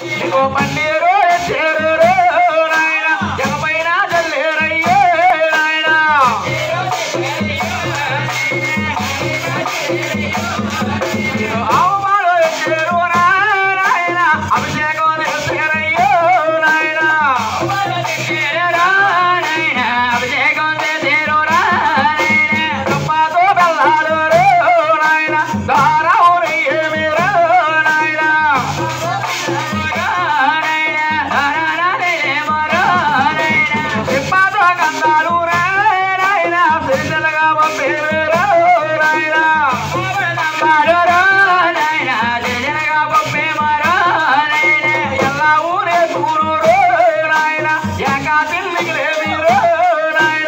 ఇగో పన్నీరు చేరురు నాయన ఎగపైన జల్లేరయ్యే నాయన ఇగో ఆవుమాలు చేరు నాయన అభిషేకం చేరయ్యో నాయన కప్పాతో బెల్లాలు నాయన దారావుని ఏమిరా నాయన తిప్పాతో గంధాలు నాయన సిరిసెలగా పంపేరు నాయన ಎಲ್ಲ ಊರೇ ದೂರು ನಾಯನ ಯಾಕ ತಿಲ್ಲಿಗೆ ಬೀರು ನಾಯನ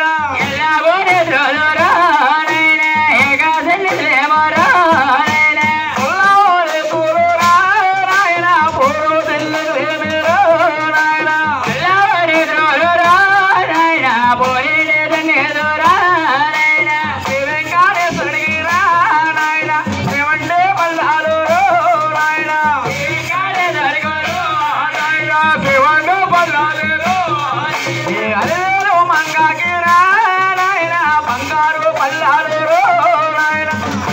ಎಲ್ಲ ಊರೇ ದೂರು ನಾಯನ ಪೂರು ತಿಲ್ಲಿಗೆ ಬೀರು ನಾಯನ శ్రీవెంకటేశ్వరుడికి రా నాయన శివండే పల్లాలు నాయన నాయన శివండు పల్లాలు అరేరు మంగాకి రా నాయన బంగారు పల్లాలు నాయన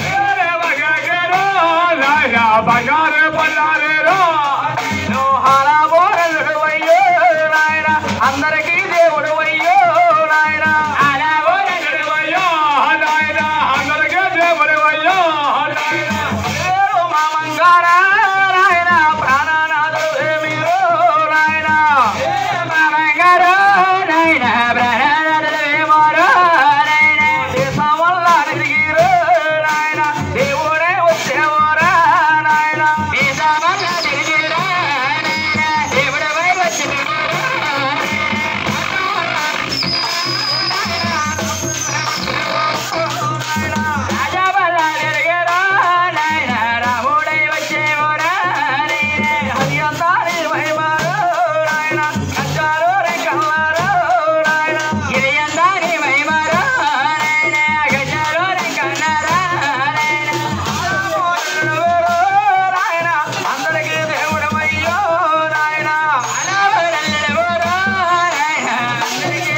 నాయన బంగారు పల్లాలు లోహాల బోరలు అయ్యో నాయన అందరికీ దేవుడు అయ్యో నాయన అయ్యో నాయన అందరికీ దేవుడు అయ్యో నాయన పేరు మా మంగార నాయన ప్రాణనాథుడు మీరు నాయన మా మంగార నాయన ప్రాణనాథుడు నాయన దేశం వల్ల తిరిగిరు నాయన దేవుడే వచ్చేవరా నాయన దేశం వల్ల తిరిగిరా నాయన దేవుడే వచ్చేవరా అందరికీ దేవుడమయ్యో నాయన అందరికీ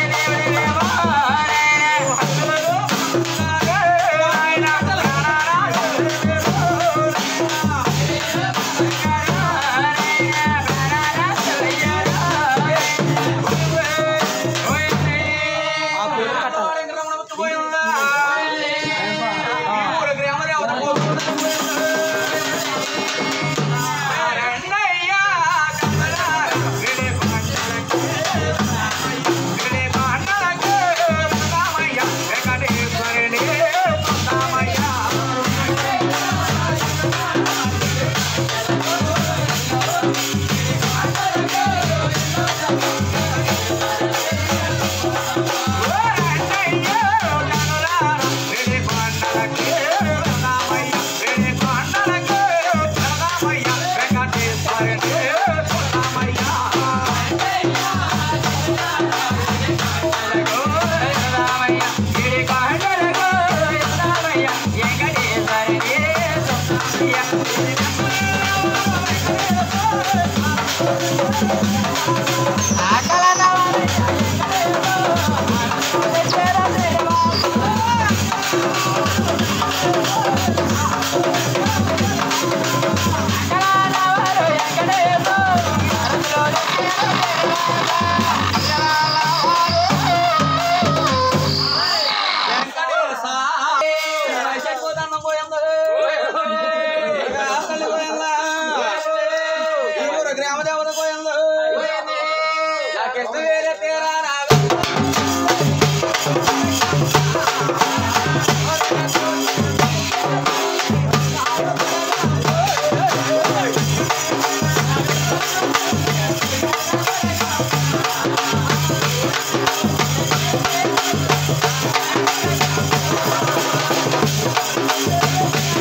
గ్రామ దేవత పోయిందో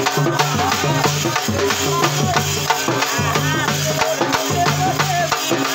ఆ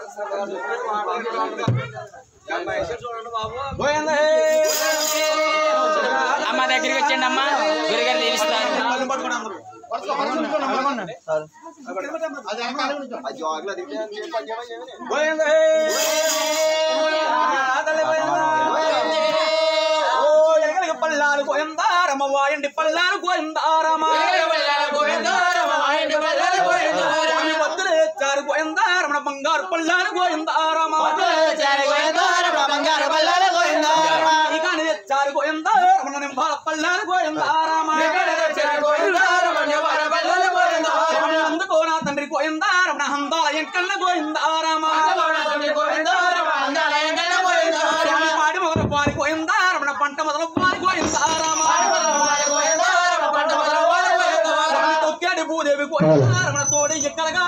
అమ్మ దగ్గరికి వచ్చండి అమ్మ గురుగారు దీవిస్తారు పల్లాలు గోయందారమ్మ వాయండి పల్లాలు గోయందారమ్మ స్వామి భక్తులు తెచ్చారు గోయందారమ్మ బంగారు పల్లాలు గోయందారమ్మ ఈ కాని తెచ్చారు గోయందారమ్మ నింబాల పల్లాలు గోయందారమ్మ స్వామి అందుకో నా తండ్రి గోయందారమ్మ హందాల ఎంకన్న గోయందారమ్మ స్వామి పాడి మొదలు పారి గోయందారమ్మ పంట మొదలు పారి గోయందారమ్మ స్వామి తొక్కాడి భూదేవి గోయందారమ్మ తోడి ఎక్కడగా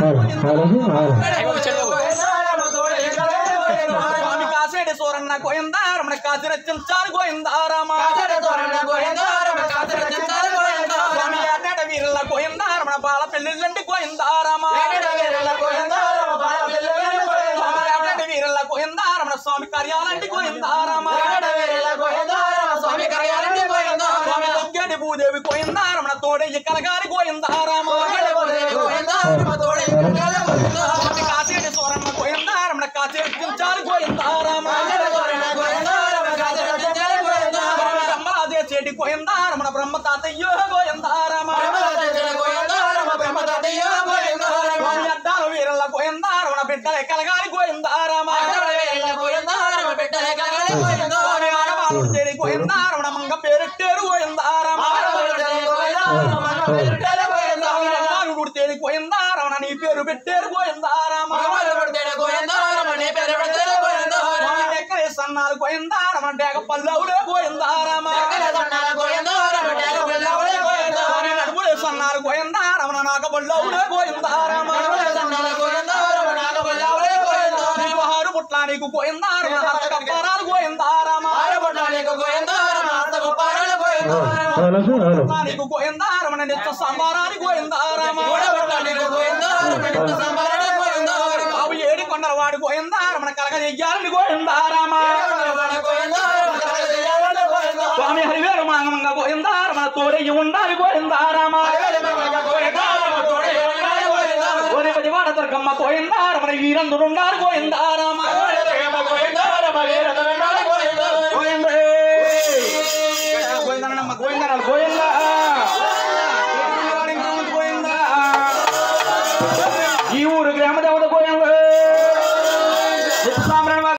స్వామి కాసేడి సూరన్న గోయందారమ్మ కాసి రచించారు గోయందారమ్మ స్వామి ఏటాట వీరుల గోయందారమ్మ బాల పెళ్ళిళ్ళండి గోయందారమ్మ స్వామి ఏటాట వీరుల గోయందారమ్మ స్వామి కార్యాలంటి గోయందారమ్మ స్వామి తొక్కాడి భూదేవి గోయందారమ్మ తోడి ఎక్కడగారి గోయందారమ్మ స్వామి కాసేడి సూరన్న గోయందారమ్మ కాసి రచించారు గోయందారమ్మ బ్రహ్మరాజే చేటి గోయందారమ్మ బ్రహ్మ తాతయ్యో గోయందారమ్మ స్వామి అడ్డాల వీరల్ల గోయందారమ్మ బిడ్డలే కలగాలి గోయందారమ్మ స్వామి ఆడవాళ్ళు చేరి గోయందారమ్మ మంగ పేరెట్టారు గోయందారమ్మ స్వామి రవ్వాలు గుడితేరి గోయందారమ్మ నీ పేరు పెట్టారు గోయందారమ్మ స్వామి ఎక్కడే సన్నాలు గోయందారమ్మ డేగ పల్లవులే గోయందారమ్మ స్వామి నడుములే సన్నాలు గోయందారమ్మ నాక బల్లవులే గోయందారమ్మ నీకు హారు పుట్ల నీకు గోయందారమ్మ హస్త కప్పారాలు గోయందారమ్మ నీకు గోయందారమ్మ నిత్య సంబారాలు గోయందారమ్మ బాబు ఏడి కొండల వాడు గోయందారమ్మ కలగ చెయ్యాలని గోయందారమ్మ స్వామి హరివేరు మాంగమంగ గోయందారమ్మ తోడయ్యి ఉండాలి గోయందారమ్మ ఓరి పదివాడ దుర్గమ్మ గోయందారమ్మ వీరందుడు ఉండాలి గోయందారమ్మ గోయందే. గోవిందనమ్మ గోవిందనాలు గోవిందా గోవిందా ఈ ఊరు గ్రామ దేవత గోయందా సాంబ్రాణి